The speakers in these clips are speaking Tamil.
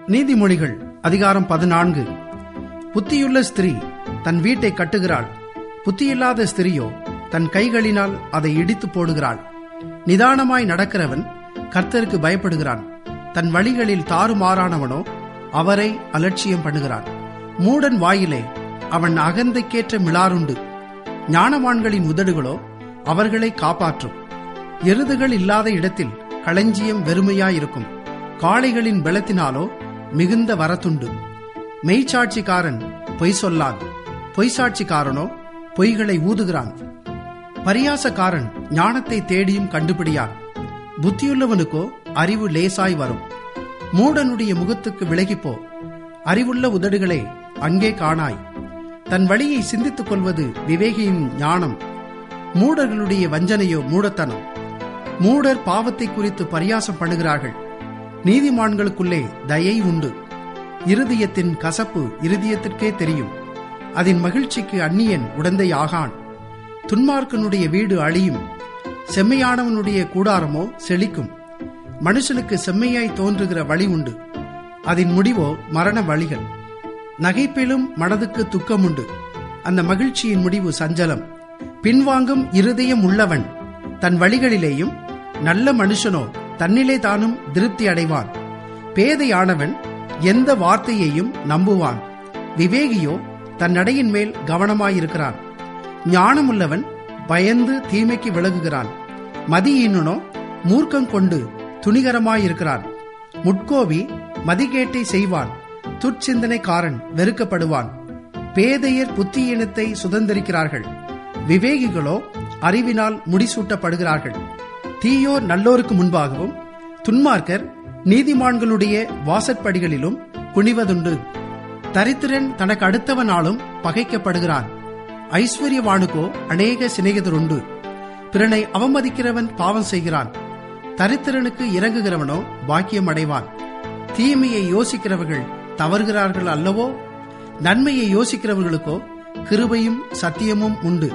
நீதிமொழிகள் அதிகாரம் பதினான்கு புத்தியுள்ள ஸ்திரீ தன் வீட்டை கட்டுகிறாள் புத்தியில்லாத ஸ்திரியோ தன் கைகளினால் அதை இடித்து போடுகிறாள் நிதானமாய் நடக்கிறவன் கர்த்தருக்கு பயப்படுகிறான் தன் வழிகளில் தாறுமாறானவனோ அவரை அலட்சியம் பண்ணுகிறான் மூடன் வாயிலே அவன் அகந்தைக்கேற்ற மிளாருண்டு ஞானவான்களின் உதடுகளோ அவர்களை காப்பாற்றும் எருதுகள் இல்லாத இடத்தில் களஞ்சியம் வெறுமையாயிருக்கும் காளைகளின் பலத்தினாலோ மிகுந்த வரத்துண்டு மெய்ச்சாட்சிக்காரன் பொய் சொல்லான் பொய்சாட்சிக்காரனோ பொய்களை ஊதுகிறான் பரியாசக்காரன் ஞானத்தை தேடியும் கண்டுபிடியான் புத்தியுள்ளவனுக்கோ அறிவு லேசாய் வரும் மூடனுடைய முகத்துக்கு விலகிப்போ அறிவுள்ள உதடுகளே அங்கே காணாய் தன் வழியை சிந்தித்துக் கொள்வது விவேகியின் ஞானம் மூடர்களுடைய வஞ்சனையோ மூடத்தனம் மூடர் பாவத்தை குறித்து பரியாசம் பண்ணுகிறார்கள் நீதிமான்களுக்குள்ளே தயை உண்டு இருதயத்தின் கசப்பு இருதயத்திற்கே தெரியும் அதன் மகிழ்ச்சிக்கு அந்நியன் உடந்தை ஆகான் துன்மார்க்கனுடைய வீடு அழியும் செம்மையானவனுடைய கூடாரமோ செழிக்கும் மனுஷனுக்கு செம்மையாய் தோன்றுகிற வழி உண்டு அதன் முடிவோ மரண வழிகள் நகைப்பிலும் மனதுக்கு துக்கமுண்டு அந்த மகிழ்ச்சியின் முடிவு சஞ்சலம் பின்வாங்கும் இருதயம் உள்ளவன் தன் வழிகளிலேயும் நல்ல மனுஷனோ தன்னிலே தானும் திருப்தி அடைவான் பேதையானவன் எந்த வார்த்தையையும் நம்புவான் விவேகியோ தன் நடையின் மேல் கவனமாயிருக்கிறான் ஞானமுள்ளவன் பயந்து தீமைக்கு விலகுகிறான் மதியீனனோ மூர்க்கம் கொண்டு துணிகரமாயிருக்கிறான் முட்கோவி மதிகேட்டை செய்வான் துர்ச்சிந்தனைக்காரன் வெறுக்கப்படுவான் பேதையர் புத்தியீனத்தை சுதந்திரிக்கிறார்கள் விவேகிகளோ அறிவினால் முடிசூட்டப்படுகிறார்கள் தீயோர் நல்லோருக்கு முன்பாகவும் துன்மார்க்கர் நீதிமான்களுடைய வாசற்படிகளிலும் குனிவதுண்டு தரித்திரன் தனக்கு அடுத்தவனாலும் பகைக்கப்படுகிறான் ஐஸ்வர்யவானுக்கோ அநேக சிநேகிதருண்டு பிறனை அவமதிக்கிறவன் பாவம் செய்கிறான் தரித்திரனுக்கு இறங்குகிறவனோ பாக்கியம் அடைவான் தீமையை யோசிக்கிறவர்கள் தவறுகிறார்கள் அல்லவோ நன்மையை யோசிக்கிறவர்களுக்கோ கிருபையும் சத்தியமும் உண்டு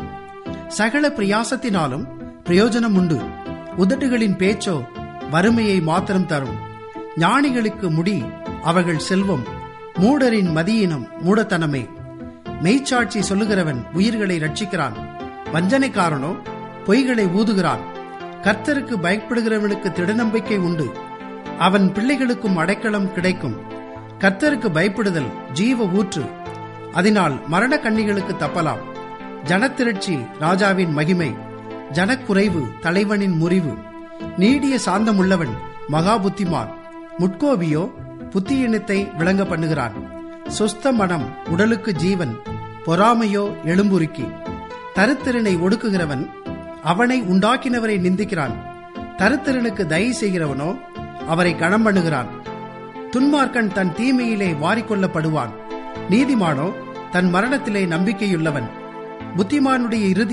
சகல பிரயாசத்தினாலும் பிரயோஜனம் உண்டு உதட்டுகளின் பேச்சோ வறுமையை மாத்திரம் தரும் ஞானிகளுக்கு முடி அவர்கள் செல்வம் மூடரின் மதியினம் மூடத்தனமே மெய்ச்சாட்சி சொல்லுகிறவன் உயிர்களை ரட்சிக்கிறான் வஞ்சனைக்காரனோ பொய்களை ஊதுகிறான் கர்த்தருக்கு பயப்படுகிறவனுக்கு திடநம்பிக்கை உண்டு அவன் பிள்ளைகளுக்கும் அடைக்கலம் கிடைக்கும் கர்த்தருக்கு பயப்படுதல் ஜீவ ஊற்று அதனால் மரண கண்ணிகளுக்கு தப்பலாம் ஜனத்திரட்சி ராஜாவின் மகிமை ஜனக்குறைவு தலைவனின் முறிவு நீடிய சாந்தமுள்ளவன் மகா புத்திமான் முட்கோபியோ புத்தியினத்தை விளங்க பண்ணுகிறான் சொஸ்த மனம் உடலுக்கு ஜீவன் பொறாமையோ எழும்புருக்கி தருத்திறனை ஒடுக்குகிறவன் அவனை உண்டாக்கினவரை நிந்திக்கிறான் தருத்திறனுக்கு தயை செய்கிறவனோ அவரை கணம் பண்ணுகிறான் துன்மார்க்கன் தன் தீமையிலே வாரிக்கொள்ளப்படுவான் நீதிமானோ தன் மரணத்திலே நம்பிக்கையுள்ளவன் புத்திமானுடைய இறுதி